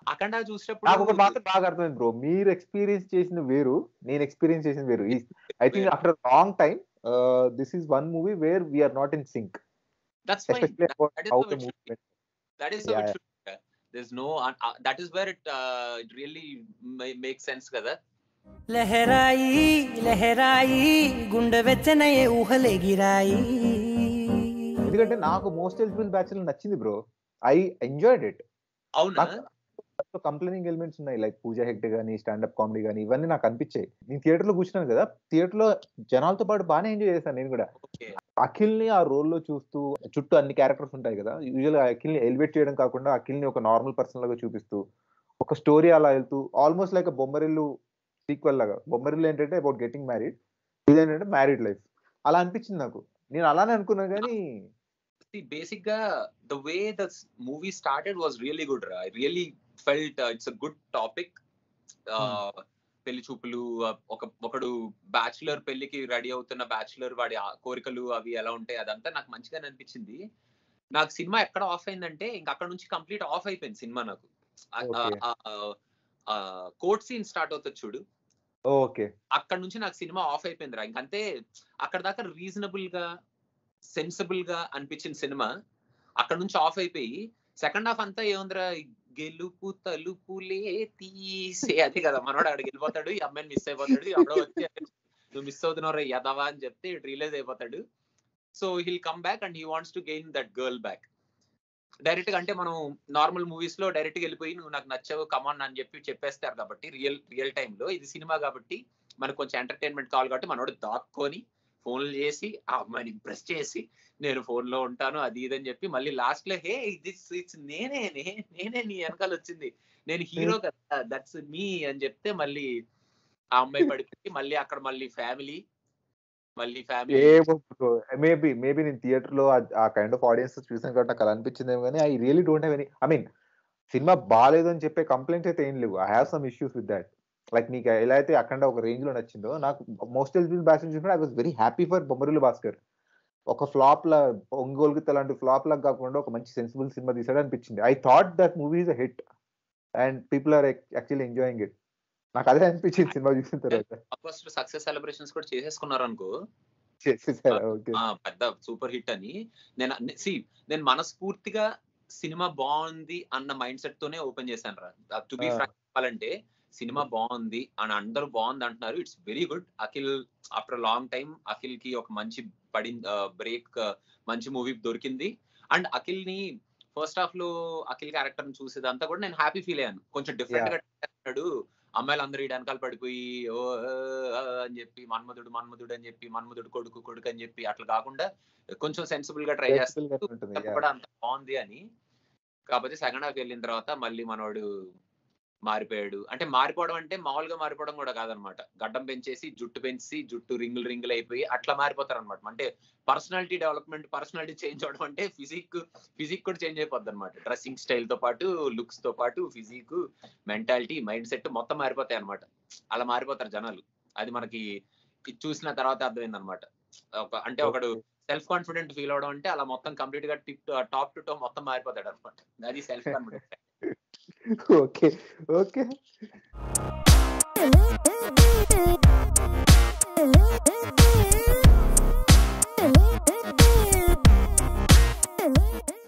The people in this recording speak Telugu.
అఖండ నాకు ఒకటి చూసినప్పుడు మాత్రం బాగా అర్థమైంది బ్రో మీరు ఎక్స్పీరియన్స్ చేసిన వేరు నేను ఎక్స్పీరియన్స్ చేసిన వేరు I think after long time this is one movie where we are not in sync that's fine especially about that is how how the it should movie that is how Yeah, it yeah. should be. there's no uh, uh, that is where it uh, it really ma- makes sense కదా లహరాయి లహరాయి గుండె వెచ్చనయే ఊహలెగిరాయి ఎందుకంటే నాకు మోస్ట్ ఎలిజిబుల్ బ్యాచులర్ నచ్చింది బ్రో ఐ ఎంజాయ్డ్ ఇట్ అవునా నాకు కంప్లైనింగ్ ఎలిమెంట్స్ ఉన్నాయి లైక్ పూజా హెగ్డే గానీ స్టాండప్ కామెడీ గానీ ఇవన్నీ నాకు అనిపించాయి నేను థియేటర్ లో కూర్చున్నాను కదా థియేటర్ లో జనాలతో పాటు బాగానే ఎంజాయ్ చేశాను నేను కూడా ఓకే అఖిల్ ని ఆ రోల్ లో చూస్తూ చుట్టూ అన్ని క్యారెక్టర్స్ ఉంటాయి కదా యూజువల్ గా అఖిల్ ని ఎలివేట్ చేయడం కాకుండా అఖిల్ ని ఒక నార్మల్ పర్సన్ లాగా చూపిస్తూ ఒక స్టోరీ అలా వెళ్తూ ఆల్మోస్ట్ లైక్ బొమ్మరిల్లు సీక్వెల్ లాగా బొమ్మరిల్లు ఏంటంటే అబౌట్ గెటింగ్ మ్యారీడ్ ఇదేంటంటే మ్యారీడ్ లైఫ్ అలా అనిపించింది నాకు నేను అలానే అనుకున్నాను కానీ see basic గా the way the s- movie started was really good ra. i really felt uh, it's a good topic uh, పెళ్లి చూపులు uh, ఒక ఒకడు బ్యాచులర్ పెళ్లికి రెడీ అవుతున్న బ్యాచులర్ వాడి ఆ కోరికలు అవి ఎలా ఉంటాయి అదంతా నాకు మంచిగా అనిపించింది నాకు సినిమా ఎక్కడ ఆఫ్ అయిందంటే ఇంకా అక్కడ నుంచి కంప్లీట్ ఆఫ్ అయిపోయింది సినిమా నాకు Okay. కోర్ట్ సీన్ స్టార్ట్ అవుతుంది చూడు ఓకే అక్కడ నుంచి నాకు సినిమా ఆఫ్ అయిపోయింది రా ఇంకంతే అక్కడ దాకా రీజనబుల్ గా సెన్సిబుల్ గా అనిపించిన సినిమా అక్కడ నుంచి ఆఫ్ అయిపోయి సెకండ్ హాఫ్ అంతా ఏముందిరా గెలుపు తలుపులే తీసే అదే కదా మనోడు అక్కడికి వెళ్ళిపోతాడు ఈ అమ్మాయిని మిస్ అయిపోతాడు ఎవడో వచ్చి నువ్వు మిస్ అవుతున్నావు యదవా అని చెప్తే రిలీజ్ అయిపోతాడు so he'll come back and he wants to gain that girl back direct గా అంటే మనం నార్మల్ మూవీస్ లో డైరెక్ట్ గా వెళ్ళిపోయి నువ్వు నాకు నచ్చావు కమాన్ అని చెప్పి చెప్పేస్తారు కాబట్టి రియల్ రియల్ టైమ్ లో ఇది సినిమా కాబట్టి మనకు కొంచెం ఎంటర్టైన్మెంట్ కావాలి కాబట్టి మనోడు దాక్కొని ఫోన్లు చేసి ఆ అమ్మాయిని ఇంప్రెస్ చేసి నేను ఫోన్ లో ఉంటాను అది ఇది అని చెప్పి మళ్ళీ లాస్ట్ లో హే దిస్ ఇట్స్ నేనే నే- నేనే నీ వెనకాల వచ్చింది నేను హీరో కదా దట్స్ మీ అని చెప్తే మళ్ళీ ఆ అమ్మాయి పడిపోయి మళ్ళీ అక్కడ మళ్ళీ ఫ్యామిలీ మళ్ళీ ఫ్యామిలీ ఏమో మేబీ మేబీ నేను థియేటర్ లో ఆ- ఆ కైండ్ ఆఫ్ ఆడియన్స్ చూసాను కాబట్టి నాకు అలా అనిపించింది కానీ I really don't have any I mean సినిమా బాగాలేదు అని చెప్పే కంప్లైంట్స్ అయితే ఏం లేవు I have some issues with that like నీకు ఎలా అయితే అక్కడ ఒక రేంజ్ లో నచ్చిందో నాకు మోస్ట్ ఎలిజిబుల్ బ్యాచ్ చూసినప్పుడు I was very happy for Bommarillu Bhaskar ఒక ఫ్లాప్ లా ఒంగోలుకి అలాంటి ఫ్లాప్ లా కాకుండా ఒక మంచి సెన్సిబుల్ సినిమా తీసాడు అనిపించింది I thought that movie is a hit and people are actually enjoying it నాకు అదే అనిపించింది సినిమా చూసిన తర్వాత ఫస్ట్ సక్సెస్ సెలబ్రేషన్స్ కూడా చేసేసుకున్నారు అనుకో చేసేసారా ఓకే ఆ, పెద్ద సూపర్ హిట్ అని నేను సి నేను మనస్ఫూర్తిగా సినిమా బాగుంది అన్న మైండ్ సెట్ తోనే ఓపెన్ చేశాను రా టు బి Ah. ఫ్రాంక్ చెప్పాలంటే సినిమా బాగుంది అని అందరూ బాగుంది అంటున్నారు it's very good Akhil after long time Akhil కి ఒక మంచి పడి బ్రేక్ మంచి మూవీ దొరికింది అండ్ అఖిల్ ని ఫస్ట్ హాఫ్ లో అఖిల్ క్యారెక్టర్ ని చూసేదంతా కూడా నేను హ్యాపీ ఫీల్ అయ్యాను కొంచెం డిఫరెంట్ గా చేస్తున్నాడు అమ్మాయిలు అందరూ ఈ వెనకాల పడిపోయి ఓ ఆ, ఆ అని చెప్పి మన్మధుడు మన్మధుడు అని చెప్పి మన్మధుడు కొడుకు కొడుకు అని చెప్పి అట్లా కాకుండా కొంచెం సెన్సిబుల్ గా ట్రై చేస్తాడు Sensible గా ఉంటుంది, yeah. కూడా అంత బాగుంది అని కాకపోతే సెకండ్ హాఫ్ వెళ్ళిన తర్వాత మళ్ళీ మనోడు మారిపోయాడు అంటే మారిపోవడం అంటే మామూలుగా మారిపోవడం కూడా కాదనమాట గడ్డం పెంచేసి జుట్టు పెంచి జుట్టు రింగులు రింగులు అయిపోయి అట్లా మారిపోతారు అనమాట అంటే పర్సనాలిటీ డెవలప్మెంట్ పర్సనాలిటీ చేంజ్ అవడం అంటే ఫిజిక్ ఫిజిక్ కూడా చేంజ్ అయిపోద్ది అనమాట డ్రెస్సింగ్ స్టైల్ తో పాటు లుక్స్ తో పాటు ఫిజిక్ మెంటాలిటీ మైండ్ సెట్ మొత్తం మారిపోతాయి అనమాట అలా మారిపోతారు జనాలు అది మనకి ఇది చూసిన తర్వాత అర్థమైంది అనమాట ఒక అంటే ఒకడు సెల్ఫ్ కాన్ఫిడెంట్ ఫీల్ అవడం అంటే అలా మొత్తం కంప్లీట్ గా టిప్ టాప్ టు టాప్ మొత్తం మారిపోతాడు అనమాట అది self confident okay okay Thank you.